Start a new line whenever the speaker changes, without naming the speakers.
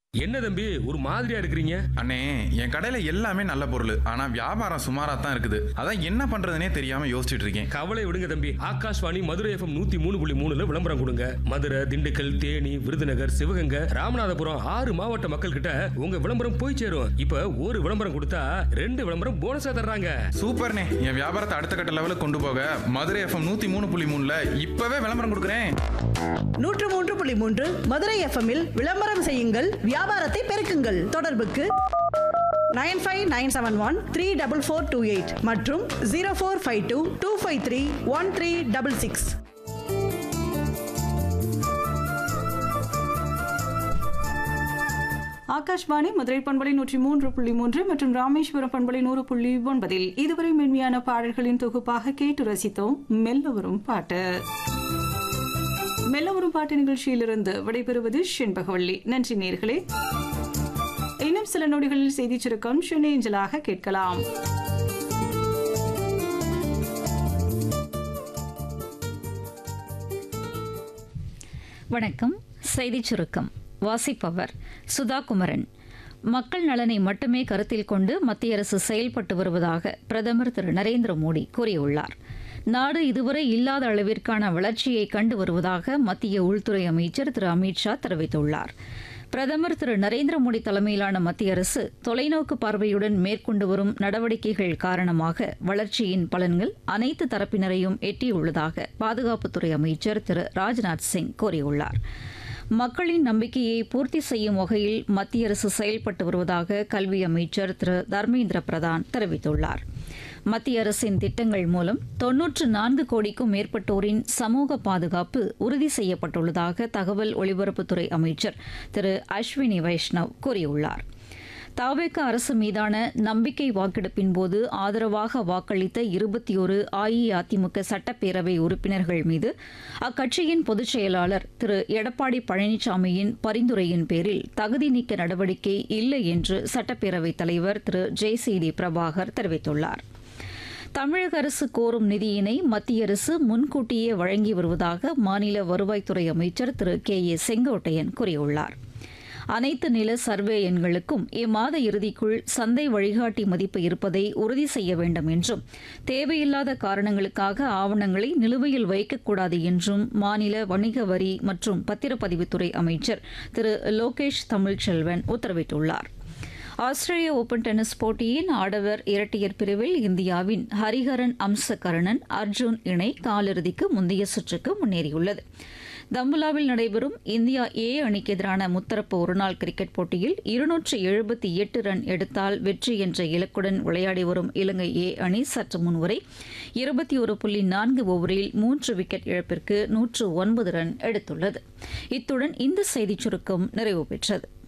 என்ன தம்பி ஒரு மாதிரியா இருக்கிறீங்க
அண்ணே என் கடையில எல்லாமே நல்ல பொருள் ஆனா வியாபாரம் சுமாரா தான் இருக்குது அதான் என்ன பண்றதுனே தெரியாம யோசிச்சுட்டு இருக்கேன்
கவலை விடுங்க தம்பி ஆகாஷ்வாணி மதுரை எஃப்எம் நூத்தி மூணு புள்ளி மூணுல விளம்பரம் கொடுங்க மதுரை திண்டுக்கல் தேனி விருதுநகர் சிவகங்கை ராமநாதபுரம் ஆறு மாவட்ட மக்கள் கிட்ட உங்க விளம்பரம் போய் சேரும் இப்ப ஒரு விளம்பரம் கொடுத்தா ரெண்டு விளம்பரம் போனஸா தர்றாங்க
சூப்பர்ண்ணே என் வியாபாரத்தை அடுத்த கட்ட லெவலுக்கு கொண்டு போக மதுரை எஃப்எம் நூத்தி மூணு புள்ளி மூணுல இப்பவே விளம்பரம் கொடுக்குறேன்
நூற்று மூன்று புள்ளி மூன்று மதுரை எஃப்எம்மில் விளம்பரம் செய்யுங்கள் வியாபாரத்தை பெருக்குங்கள் தொடர்புக்கு nine five nine seven one three double four two eight மற்றும் zero four five two two five three one three double six
Akashvani Madurai பண்பலை நூற்றி மூன்று புள்ளி மூன்று மற்றும் ராமேஸ்வரம் பண்பலை நூறு புள்ளி ஒன்பதில் இதுவரை மென்மையான பாடல்களின் தொகுப்பாக கேட்டு ரசித்தோம் மெல்ல வரும் பாட்டு மெல்ல வரும் பாட்டு நிகழ்ச்சியிலிருந்து விடைபெறுவது செண்பகவள்ளி நன்றி நேர்களே இன்னும் சில நொடிகளில் செய்தி சுருக்கம் சென்னையஞ்சலாக கேட்கலாம்
வணக்கம் செய்திச் சுருக்கம் வாசிப்பவர் சுதா குமரன் மக்கள் நலனை மட்டுமே கருத்தில் கொண்டு மத்திய அரசு செயல்பட்டு வருவதாக பிரதமர் திரு நரேந்திர மோடி கூறியுள்ளார் நாடு இதுவரை இல்லாத அளவிற்கான வளர்ச்சியை கண்டு வருவதாக மத்திய உள்துறை அமைச்சர் திரு அமித்ஷா தெரிவித்துள்ளார் பிரதமர் திரு நரேந்திர மோடி தலைமையிலான மத்திய அரசு தொலைநோக்கு பார்வையுடன் மேற்கொண்டு வரும் நடவடிக்கைகள் காரணமாக வளர்ச்சியின் பலன்கள் அனைத்து தரப்பினரையும் எட்டியுள்ளதாக பாதுகாப்புத்துறை அமைச்சர் திரு ராஜ்நாத் சிங் கூறியுள்ளார் மக்களின் நம்பிக்கையை பூர்த்தி செய்யும் வகையில் மத்திய அரசு செயல்பட்டு வருவதாக கல்வி அமைச்சர் திரு தர்மேந்திர பிரதான் தெரிவித்துள்ளார் மத்திய அரசின் திட்டங்கள் மூலம் தொன்னூற்று நான்கு கோடிக்கும் மேற்பட்டோரின் சமூக பாதுகாப்பு உறுதி செய்யப்பட்டுள்ளதாக தகவல் ஒலிபரப்புத்துறை அமைச்சர் திரு அஸ்வினி வைஷ்ணவ் கூறியுள்ளார் தாவேக அரசு மீதான நம்பிக்கை வாக்கெடுப்பின் போது ஆதரவாக வாக்களித்த இருபத்தி ஒரு அஇஅதிமுக சட்டப்பேரவை உறுப்பினர்கள் மீது அக்கட்சியின் பொதுச் செயலாளர் திரு எடப்பாடி பழனிசாமியின் பரிந்துரையின் பேரில் தகுதி நீக்க நடவடிக்கை இல்லை என்று சட்டப்பேரவைத் தலைவர் திரு ஜெயசீதி பிரபாகர் தெரிவித்துள்ளார் தமிழக அரசு கோரும் நிதியினை மத்திய அரசு முன்கூட்டியே வழங்கி வருவதாக மாநில வருவாய்த்துறை அமைச்சர் திரு கே ஏ செங்கோட்டையன் கூறியுள்ளார் அனைத்து நில சர்வே எண்களுக்கும் இம்மாத இறுதிக்குள் சந்தை வழிகாட்டி மதிப்பு இருப்பதை உறுதி செய்ய வேண்டும் என்றும் தேவையில்லாத காரணங்களுக்காக ஆவணங்களை நிலுவையில் வைக்கக்கூடாது என்றும் மாநில வணிக வரி மற்றும் பத்திரப்பதிவுத்துறை அமைச்சர் திரு லோகேஷ் தமிழ்ச்செல்வன் உத்தரவிட்டுள்ளார் ஆஸ்திரேலிய ஓபன் டென்னிஸ் போட்டியின் ஆடவர் இரட்டையர் பிரிவில் இந்தியாவின் ஹரிஹரன் அம்சகரணன் அர்ஜுன் இணை காலிறுதிக்கு முந்தைய சுற்றுக்கு முன்னேறியுள்ளது தம்புலாவில் நடைபெறும் இந்தியா ஏ அணிக்கு எதிரான முத்தரப்பு ஒருநாள் கிரிக்கெட் போட்டியில் இருநூற்று எழுபத்தி எட்டு ரன் எடுத்தால் வெற்றி என்ற இலக்குடன் விளையாடி வரும் இலங்கை ஏ அணி சற்று முன்வரை இருபத்தி ஒரு புள்ளி நான்கு ஓவரில் மூன்று விக்கெட் இழப்பிற்கு நூற்று ஒன்பது ரன் எடுத்துள்ளது இத்துடன் இந்த செய்திச் சுருக்கம் நிறைவு பெற்றது